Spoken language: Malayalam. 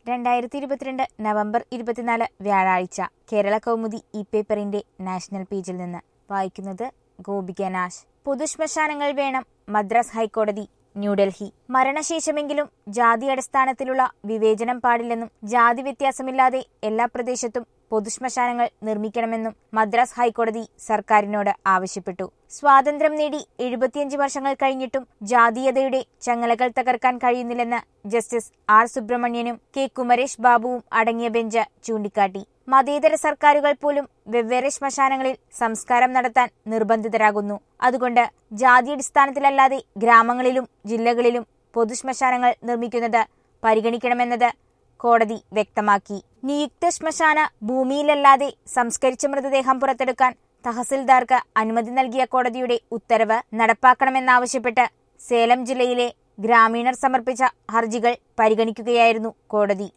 രണ്ടായിരത്തി ഇരുപത്തിരണ്ട് നവംബർ ഇരുപത്തിനാല് വ്യാഴാഴ്ച കേരള കൗമുദി ഇ പേപ്പറിന്റെ നാഷണൽ പേജിൽ നിന്ന് വായിക്കുന്നത് ഗോപിക നാശ് പൊതുശ്മശാനങ്ങൾ വേണം മദ്രാസ് ഹൈക്കോടതി ന്യൂഡൽഹി മരണശേഷമെങ്കിലും ജാതി അടിസ്ഥാനത്തിലുള്ള വിവേചനം പാടില്ലെന്നും ജാതി വ്യത്യാസമില്ലാതെ എല്ലാ പ്രദേശത്തും പൊതുശ്മശാനങ്ങൾ നിർമ്മിക്കണമെന്നും മദ്രാസ് ഹൈക്കോടതി സർക്കാരിനോട് ആവശ്യപ്പെട്ടു സ്വാതന്ത്ര്യം നേടി എഴുപത്തിയഞ്ച് വർഷങ്ങൾ കഴിഞ്ഞിട്ടും ജാതീയതയുടെ ചങ്ങലകൾ തകർക്കാൻ കഴിയുന്നില്ലെന്ന് ജസ്റ്റിസ് ആർ സുബ്രഹ്മണ്യനും കെ കുമരേഷ് ബാബുവും അടങ്ങിയ ബെഞ്ച് ചൂണ്ടിക്കാട്ടി മതേതര സർക്കാരുകൾ പോലും വെവ്വേറെ ശ്മശാനങ്ങളിൽ സംസ്കാരം നടത്താൻ നിർബന്ധിതരാകുന്നു അതുകൊണ്ട് ജാതിയടിസ്ഥാനത്തിലല്ലാതെ ഗ്രാമങ്ങളിലും ജില്ലകളിലും പൊതുശ്മശാനങ്ങൾ നിർമ്മിക്കുന്നത് പരിഗണിക്കണമെന്നത് കോടതി വ്യക്തമാക്കി നിയുക്ത ശ്മശാന ഭൂമിയിലല്ലാതെ സംസ്കരിച്ച മൃതദേഹം പുറത്തെടുക്കാൻ തഹസിൽദാർക്ക് അനുമതി നൽകിയ കോടതിയുടെ ഉത്തരവ് നടപ്പാക്കണമെന്നാവശ്യപ്പെട്ട് സേലം ജില്ലയിലെ ഗ്രാമീണർ സമർപ്പിച്ച ഹർജികൾ പരിഗണിക്കുകയായിരുന്നു കോടതി